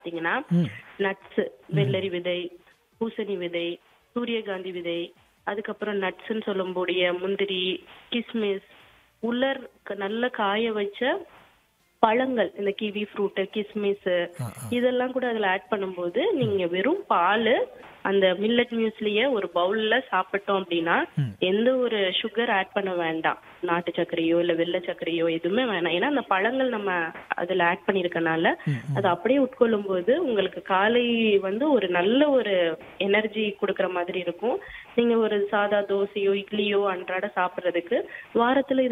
பாத்தீங்கன்னா ம். நட்ஸ் வெள்ளரி விதை பூசணி விதை சூரியகாந்தி விதை அதுக்கப்புறம் நட்ஸ்ன்னு சொல்லக்கூடிய முந்திரி கிஸ்மிஸ் உலர் க- நல்ல காய வச்ச பழங்கள் இந்த கிவி ஃப்ரூட் கிஸ்மிஸ் ஆ, ஆ. இதெல்லாம் கூட அதுல ஆட் பண்ணும்போது நீங்க வெறும் பால் அந்த மில்லட் மியூஸ்லிய ஒரு பவுல்ல சாப்பிட்டோம் அப்படின்னா ம். எந்த ஒரு சுகர் ஆட் பண்ண வேண்டாம் நாட்டு சர்க்கரையோ இல்ல வெள்ளை சர்க்கரையோ எதுவுமே வேணாம் ஏன்னா அந்த பழங்கள் நம்ம அதுல ஆட் பண்ணிருக்கனால ம், ம். அது அப்படியே உட்கொள்ளும் போது உங்களுக்கு காலை வந்து ஒரு நல்ல ஒரு எனர்ஜி கொடுக்கற மாதிரி இருக்கும் நீங்க ஒரு சாதா தோசையோ இட்லியோ அன்றாட சாப்பிடுறதுக்கு வாரத்துல இது